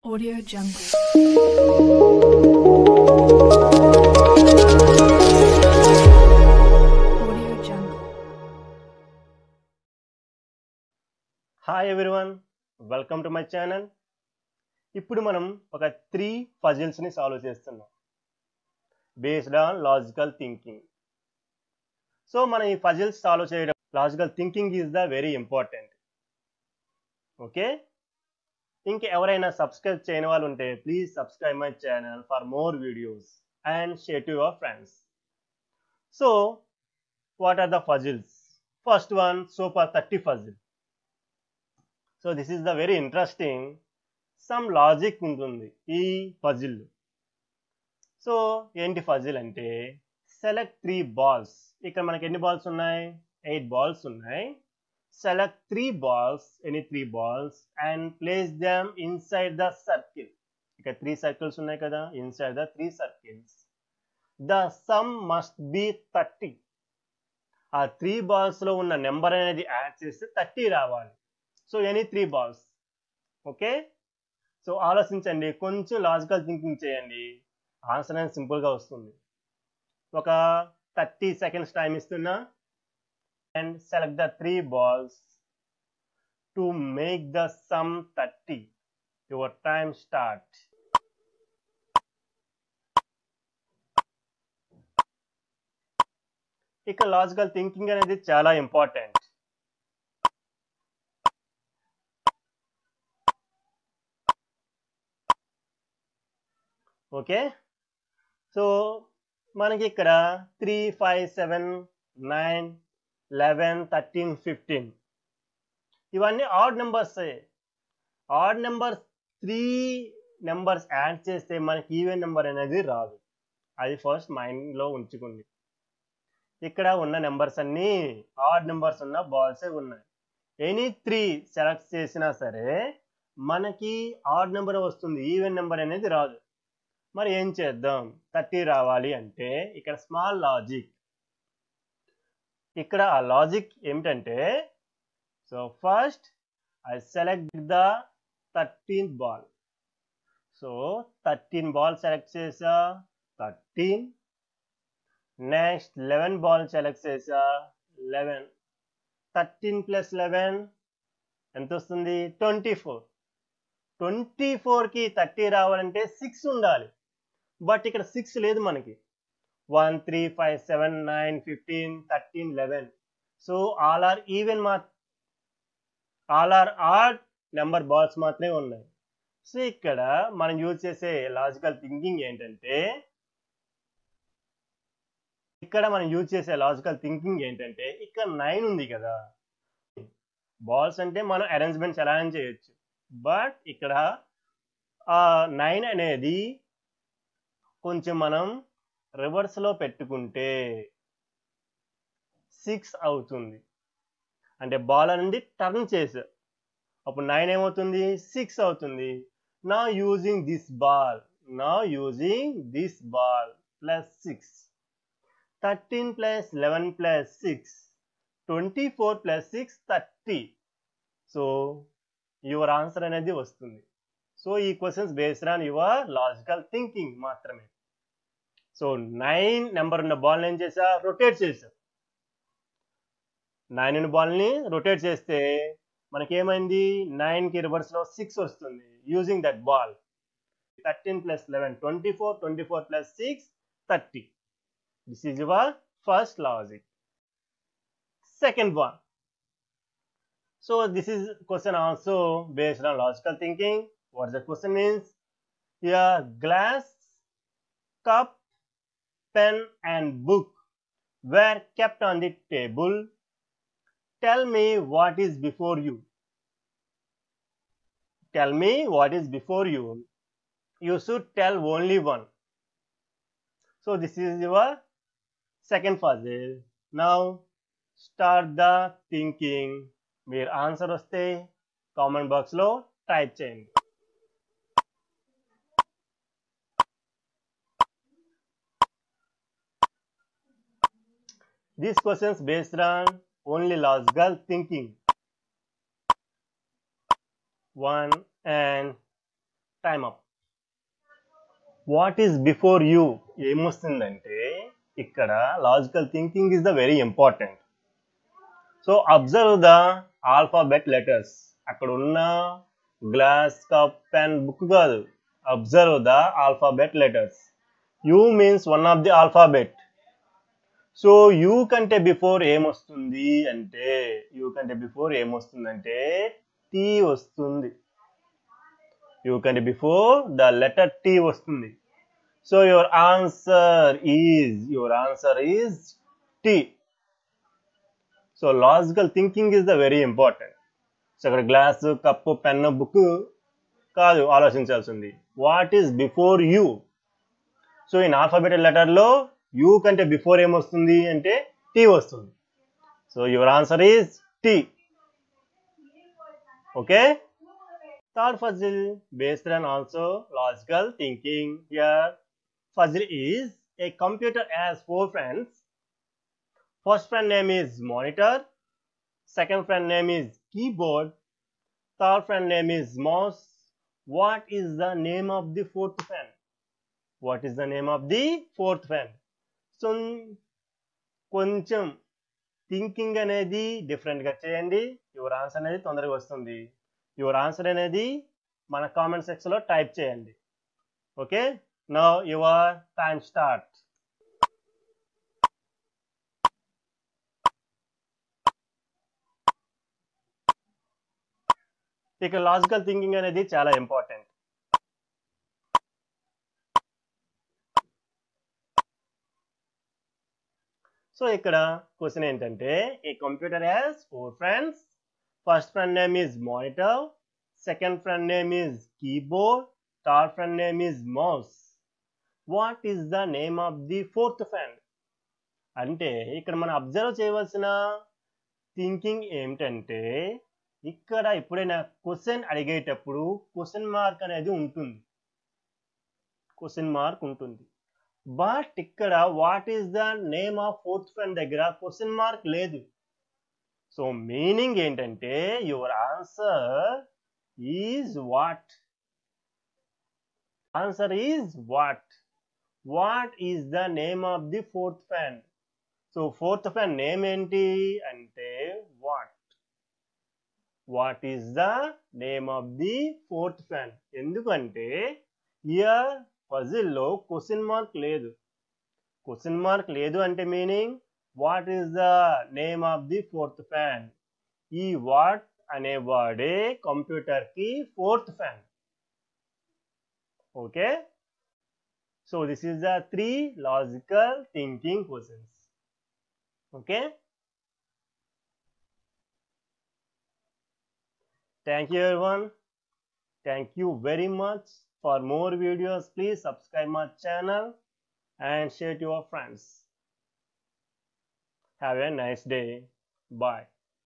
Audio Jungle. Audio Jungle. Hi everyone welcome to my channel ఇప్పుడు మనం ఒక three పజిల్స్ని సాల్వ్ చేస్తున్నాం based on logical thinking so మనం ఈ పజిల్స్ సాల్వ్ చేయడం logical thinking is the very important okay ఇంక ఎవరైనా సబ్స్క్రైబ్ చేయని వాళ్ళు ఉంటే please subscribe my channel for more videos and share to your friends so what are the puzzles first one super thirty puzzle so this is the very interesting some logic ఉంటుంది ఈ puzzle so ఏంటి puzzle అంటే select three balls ఇక్కడ మనకి ఎన్ని balls ఉన్నాయి eight balls ఉన్నాయి select three balls any three balls and place them inside the circle ఇక్కడ త్రీ సర్కిల్స్ ఉన్నాయి కదా inside the three circles the sum must be thirty ఆ త్రీ బాల్స్ లో ఉన్న నెంబర్ అనేది యాడ్ చేస్తే థర్టీ రావాలి so any three balls okay so ఆలోచించండి కొంచెం లాజికల్ థింకింగ్ చేయండి ఆన్సర్ అనేది సింపుల్గా వస్తుంది ఒక థర్టీ సెకండ్స్ టైం ఇస్తున్నా and select the three balls to make the sum thirty your time start ఇక లాజికల్ థింకింగ్ అనేది చాలా ఇంపార్టెంట్ ఓకే సో మనకి ఇక్కడ three five seven nine eleven thirteen fifteen ఇవన్నీ odd numbers odd number three numbers add చేస్తే మనకి even number అనేది రాదు అది ఫస్ట్ మైండ్లో ఉంచుకోండి ఇక్కడ ఉన్న నెంబర్స్ అన్నీ ఆడ్ నెంబర్స్ ఉన్న బాల్సే ఉన్నాయి ఎనీ త్రీ సెలెక్ట్ చేసినా సరే మనకి ఆడ్ నెంబర్ వస్తుంది ఈవెన్ నెంబర్ అనేది రాదు మరి ఏం చేద్దాం థర్టీ రావాలి అంటే ఇక్కడ స్మాల్ లాజిక్ ఇక్కడ ఆ లాజిక్ ఏమిటంటే so first I select the thirteen ball so thirteen ball select చేసా thirteen next eleven ball select చేసా లెవెన్ థర్టీన్ ప్లస్ లెవెన్ ఎంత వస్తుంది ట్వంటీ ఫోర్ ట్వంటీ ఫోర్కి థర్టీ రావాలంటే సిక్స్ ఉండాలి బట్ ఇక్కడ సిక్స్ లేదు మనకి one three five seven nine fifteen thirteen eleven so all are even మా all are odd number balls మాత్రమే ఉన్నాయి సో ఇక్కడ మనం యూజ్ చేసే లాజికల్ థింకింగ్ ఏంటంటే ఇక్కడ మనం యూజ్ చేసే లాజికల్ థింకింగ్ ఏంటంటే ఇక్కడ నైన్ ఉంది కదా బాల్స్ అంటే మనం అరేంజ్మెంట్స్ ఎలా అయినా చేయొచ్చు బట్ ఇక్కడ నైన్ అనేది కొంచెం మనం రివర్స్లో పెట్టుకుంటే సిక్స్ అవుతుంది అంటే బాల్ అనేది టర్న్ చేసా అప్పుడు నైన్ ఏమవుతుంది సిక్స్ అవుతుంది నా యూజింగ్ దిస్ బాల్ నా using this ball plus six thirteen plus eleven plus six twenty four plus six thirty so your answer అనేది వస్తుంది సో ఈ questions based on your logical thinking మాత్రమే సో నైన్ నెంబర్ ఉన్న బాల్ని ఏం చేసా rotate చేసా నైన్ ఉన్న బాల్ని రొటేట్ చేస్తే మనకి ఏమైంది నైన్కి రివర్స్లో సిక్స్ వస్తుంది using that ball thirteen plus eleven twenty four twenty four plus six thirty this is your first logic second one So this is question also based on logical thinking. What the question means? Here glass, cup, pen and book were kept on the table. Tell me what is before you. Tell me what is before you. You should tell only one. So this is your second puzzle. Now start the thinking. మీరు answer వస్తే comment బాక్స్లో type చేయండి these questions based on only logical thinking one and time up what is before you ఏమొస్తుందంటే ఇక్కడ logical thinking is the very important so observe the alphabet letters అక్కడ ఉన్న glass cup pen book కాదు observe the alphabet letters you means one of the alphabet so you కంటే before ఏమొస్తుంది అంటే you కంటే before ఏమొస్తుందంటే టీ వస్తుంది U కంటే బిఫోర్ ద లెటర్ టీ వస్తుంది so your answer is your answer is T so logical thinking is the very important so అక్కడ glass cup pen book కాదు ఆలోచించాల్సింది what is before U so in alphabetical లెటర్లో U కంటే before ఏమొస్తుంది అంటే T వస్తుంది so your answer is T okay third puzzle based on also logical thinking here puzzle is a computer has four friends first friend name is monitor second friend name is keyboard third friend name is mouse what is the name of the fourth friend what is the name of the fourth friend so కొంచెం thinking అనేది డిఫరెంట్గా చేయండి your answer అనేది తొందరగా వస్తుంది your answer అనేది మన comment సెక్షన్లో టైప్ చేయండి okay now your time start ఇక లాజికల్ థింకింగ్ అనేది చాలా ఇంపార్టెంట్ సో ఇక్కడ క్వశ్చన్ ఏంటంటే ఈ computer has four friends first friend name is monitor second friend name is keyboard third friend name is mouse what is the name of the fourth friend అంటే ఇక్కడ మనం observe చేయవలసిన thinking ఏమిటంటే ఇక్కడ ఎప్పుడైనా క్వశ్చన్ అడిగేటప్పుడు క్వశ్చన్ మార్క్ అనేది ఉంటుంది క్వశ్చన్ మార్క్ ఉంటుంది బట్ ఇక్కడ what is the name of fourth friend దగ్గర క్వశ్చన్ మార్క్ లేదు సో మీనింగ్ ఏంటంటే your answer is what answer is what what is the name of the fourth friend so fourth friend name ఏంటి అంటే what what is the name of the fourth fan ఎందుకంటే here పజిల్లో question mark లేదు question mark లేదు అంటే meaning what is the name of the fourth fan ఈ what అనే వాడే కంప్యూటర్కి fourth fan okay so this is the three logical thinking questions okay Thank you everyone. Thank you very much. For more videos, please subscribe my channel and share to your friends. Have a nice day. Bye.